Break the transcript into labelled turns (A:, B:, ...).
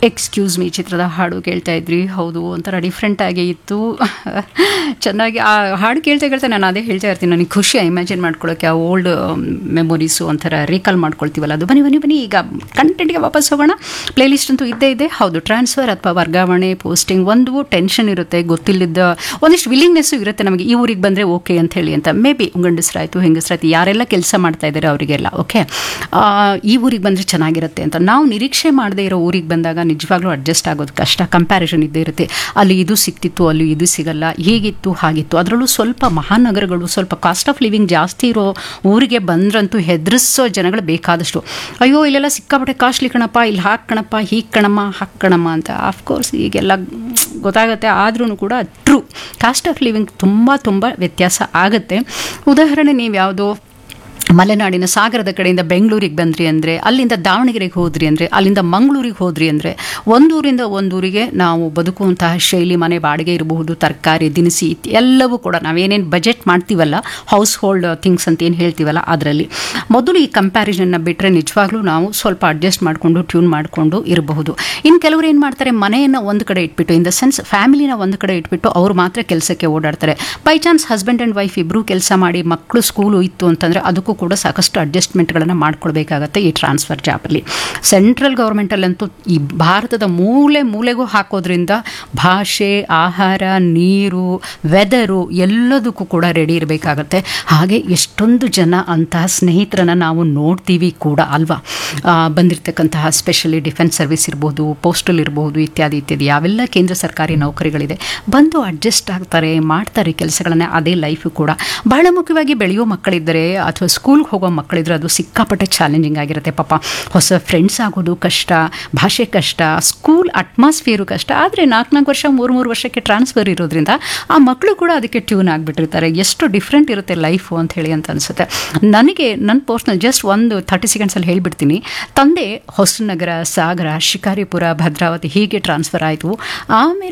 A: excuse me ಚಿತ್ರದ ಹಾಡು ಕೇಳ್ತಾ ಇದ್ರಿ ಹೌದು ಒಂಥರ ಡಿಫ್ರೆಂಟ್ ಆಗಿ ಇತ್ತು ಚೆನ್ನಾಗಿ ಆ ಹಾಡು ಕೇಳ್ತಾ ಕೇಳ್ತಾ ನಾನು ಅದೇ ಹೇಳ್ತಾ ಇರ್ತೀನಿ ನನಗೆ ಖುಷಿ ಇಮ್ಯಾಜಿನ್ ಮಾಡ್ಕೊಳ್ಳೋಕೆ ಆ ಓಲ್ಡ್ ಮೆಮೊರೀಸು ಒಂಥರ ರೀಕಾಲ್ ಮಾಡ್ಕೊಳ್ತೀವಲ್ಲ ಅದು ಬನ್ನಿ ಬನ್ನಿ ಬನ್ನಿ ಈಗ ಕಂಟೆಂಟ್ಗೆ ವಾಪಸ್ ಹೋಗೋಣ ಪ್ಲೇಲಿಸ್ಟ್ ಅಂತೂ ಇದ್ದೇ ಇದೆ ಹೌದು ಟ್ರಾನ್ಸ್ಫರ್ ಅಥವಾ ವರ್ಗಾವಣೆ ಪೋಸ್ಟಿಂಗ್ ಒಂದು ಟೆನ್ಷನ್ ಇರುತ್ತೆ ಗೊತ್ತಿಲ್ಲದ ಒಂದಿಷ್ಟು ವಿಲ್ಲಿಂಗ್ನೆಸ್ಸು ಇರುತ್ತೆ ನಮಗೆ ಈ ಊರಿಗೆ ಬಂದರೆ ಓಕೆ ಅಂತ ಹೇಳಿ ಅಂತ ಮೇ ಬಿ ಗಂಡಸ್ರಾಯ್ತು ಹೆಂಗಸ್ರಾಯ್ತು ಯಾರೆಲ್ಲ ಕೆಲಸ ಮಾಡ್ತಾ ಇದ್ದಾರೆ ಅವರಿಗೆಲ್ಲ ಓಕೆ ಈ ಊರಿಗೆ ಬಂದರೆ ಚೆನ್ನಾಗಿರುತ್ತೆ ಅಂತ ನಾವು ನಿರೀಕ್ಷೆ ಮಾಡದೇ ಇರೋ ಊರಿಗೆ ಬಂದಾಗ ನಿಜವಾಗ್ಲೂ ಅಡ್ಜಸ್ಟ್ ಆಗೋದು ಕಷ್ಟ ಕಂಪ್ಯಾರಿಸನ್ ಇದ್ದೇ ಇರುತ್ತೆ ಅಲ್ಲಿ ಇದು ಸಿಕ್ತಿತ್ತು ಅಲ್ಲಿ ಇದು ಸಿಗಲ್ಲ ಹೀಗಿತ್ತು ಹಾಗಿತ್ತು ಅದರಲ್ಲೂ ಸ್ವಲ್ಪ ಮಹಾನಗರಗಳು ಸ್ವಲ್ಪ ಕಾಸ್ಟ್ ಆಫ್ ಲಿವಿಂಗ್ ಜಾಸ್ತಿ ಇರೋ ಊರಿಗೆ ಬಂದ್ರಂತೂ ಹೆದರಿಸೋ ಜನಗಳು ಬೇಕಾದಷ್ಟು ಅಯ್ಯೋ ಇಲ್ಲೆಲ್ಲ ಸಿಕ್ಕಾಪಟ್ಟೆ ಕಾಸ್ಟ್ಲಿ ಕಣಪ್ಪ ಇಲ್ಲಿ ಹಾಕ್ ಕಣಪ್ಪ ಹೀಗೆ ಕಣಮ್ಮ ಹಾಕ್ ಕಣಮ್ಮ ಅಂತ ಆಫ್ಕೋರ್ಸ್ ಈಗೆಲ್ಲ ಗೊತ್ತಾಗುತ್ತೆ ಆದ್ರೂ ಕೂಡ ಟ್ರೂ ಕಾಸ್ಟ್ ಆಫ್ ಲಿವಿಂಗ್ ತುಂಬ ತುಂಬ ವ್ಯತ್ಯಾಸ ಆಗುತ್ತೆ ಉದಾಹರಣೆ ನೀವು ಯಾವುದೋ ಮಲೆನಾಡಿನ ಸಾಗರದ ಕಡೆಯಿಂದ ಬೆಂಗಳೂರಿಗೆ ಬಂದ್ರಿ ಅಂದರೆ ಅಲ್ಲಿಂದ ದಾವಣಗೆರೆಗೆ ಹೋದ್ರಿ ಅಂದರೆ ಅಲ್ಲಿಂದ ಮಂಗಳೂರಿಗೆ ಹೋದ್ರಿ ಅಂದರೆ ಒಂದೂರಿಂದ ಒಂದೂರಿಗೆ ನಾವು ಬದುಕುವಂತಹ ಶೈಲಿ ಮನೆ ಬಾಡಿಗೆ ಇರಬಹುದು ತರಕಾರಿ ದಿನಸಿ ಎಲ್ಲವೂ ಕೂಡ ನಾವೇನೇನು ಬಜೆಟ್ ಮಾಡ್ತೀವಲ್ಲ ಹೌಸ್ ಹೋಲ್ಡ್ ಥಿಂಗ್ಸ್ ಅಂತ ಏನು ಹೇಳ್ತೀವಲ್ಲ ಅದರಲ್ಲಿ ಮೊದಲು ಈ ಕಂಪ್ಯಾರಿಸನ್ನ ಬಿಟ್ಟರೆ ನಿಜವಾಗ್ಲೂ ನಾವು ಸ್ವಲ್ಪ ಅಡ್ಜಸ್ಟ್ ಮಾಡಿಕೊಂಡು ಟ್ಯೂನ್ ಮಾಡಿಕೊಂಡು ಇರಬಹುದು ಇನ್ನು ಕೆಲವರು ಏನು ಮಾಡ್ತಾರೆ ಮನೆಯನ್ನು ಒಂದು ಕಡೆ ಇಟ್ಬಿಟ್ಟು ಇನ್ ದ ಸೆನ್ಸ್ ಫ್ಯಾಮಿಲಿನ ಒಂದು ಕಡೆ ಇಟ್ಬಿಟ್ಟು ಅವ್ರು ಮಾತ್ರ ಕೆಲಸಕ್ಕೆ ಓಡಾಡ್ತಾರೆ by chance husband and wife ಇಬ್ಬರು ಕೆಲಸ ಮಾಡಿ ಮಕ್ಕಳು ಸ್ಕೂಲು ಇತ್ತು ಅಂತಂದರೆ ಅದಕ್ಕೂ ಕೂಡ ಸಾಕಷ್ಟು ಅಡ್ಜಸ್ಟ್ಮೆಂಟ್ಗಳನ್ನು ಮಾಡ್ಕೊಳ್ಬೇಕಾಗತ್ತೆ ಈ ಟ್ರಾನ್ಸ್ಫರ್ ಜಾಬಲ್ಲಿ ಸೆಂಟ್ರಲ್ ಗೌರ್ಮೆಂಟಲ್ಲಂತೂ ಈ ಭಾರತದ ಮೂಲೆ ಮೂಲೆಗೂ ಹಾಕೋದ್ರಿಂದ ಭಾಷೆ ಆಹಾರ ನೀರು ವೆದರು ಎಲ್ಲದಕ್ಕೂ ಕೂಡ ರೆಡಿ ಇರಬೇಕಾಗತ್ತೆ ಹಾಗೆ ಎಷ್ಟೊಂದು ಜನ ಅಂತಹ ಸ್ನೇಹಿತರನ್ನು ನಾವು ನೋಡ್ತೀವಿ ಕೂಡ ಅಲ್ವಾ ಬಂದಿರತಕ್ಕಂತಹ ಸ್ಪೆಷಲಿ ಡಿಫೆನ್ಸ್ ಸರ್ವಿಸ್ ಇರ್ಬೋದು ಪೋಸ್ಟಲ್ ಇರ್ಬೋದು ಇತ್ಯಾದಿ ಇತ್ಯಾದಿ ಯಾವೆಲ್ಲ ಕೇಂದ್ರ ಸರ್ಕಾರಿ ನೌಕರಿಗಳಿದೆ ಬಂದು ಅಡ್ಜಸ್ಟ್ ಆಗ್ತಾರೆ ಮಾಡ್ತಾರೆ ಕೆಲಸಗಳನ್ನ ಅದೇ ಲೈಫು ಕೂಡ ಬಹಳ ಮುಖ್ಯವಾಗಿ ಬೆಳೆಯೋ ಮಕ್ಕಳಿದ್ದರೆ ಅಥವಾ ಸ್ಕೂಲ್ಗೆ ಹೋಗೋ ಮಕ್ಕಳಿದ್ರೆ ಅದು ಸಿಕ್ಕಾಪಟ್ಟೆ ಚಾಲೆಂಜಿಂಗ್ ಆಗಿರುತ್ತೆ ಪಾಪ ಹೊಸ ಫ್ರೆಂಡ್ಸ್ ಆಗೋದು ಕಷ್ಟ ಭಾಷೆ ಕಷ್ಟ ಸ್ಕೂಲ್ ಅಟ್ಮಾಸ್ಫಿಯರು ಕಷ್ಟ ಆದರೆ ನಾಲ್ಕು ನಾಲ್ಕು ವರ್ಷ ಮೂರು ಮೂರು ವರ್ಷಕ್ಕೆ ಟ್ರಾನ್ಸ್ಫರ್ ಇರೋದ್ರಿಂದ ಆ ಮಕ್ಕಳು ಕೂಡ ಅದಕ್ಕೆ ಟ್ಯೂನ್ ಆಗಿಬಿಟ್ಟಿರ್ತಾರೆ ಎಷ್ಟು ಡಿಫ್ರೆಂಟ್ ಇರುತ್ತೆ ಲೈಫು ಅಂತ ಹೇಳಿ ಅಂತ ಅನಿಸುತ್ತೆ ನನಗೆ ನನ್ನ ಪರ್ಸ್ನಲ್ ಜಸ್ಟ್ ಒಂದು ತರ್ಟಿ ಸೆಕೆಂಡ್ಸಲ್ಲಿ ಹೇಳ್ಬಿಡ್ತೀನಿ ತಂದೆ ಹೊಸನಗರ ಸಾಗರ ಶಿಕಾರಿಪುರ ಭದ್ರಾವತಿ ಹೀಗೆ ಟ್ರಾನ್ಸ್ಫರ್ ಆಯಿತು ಆಮೇಲೆ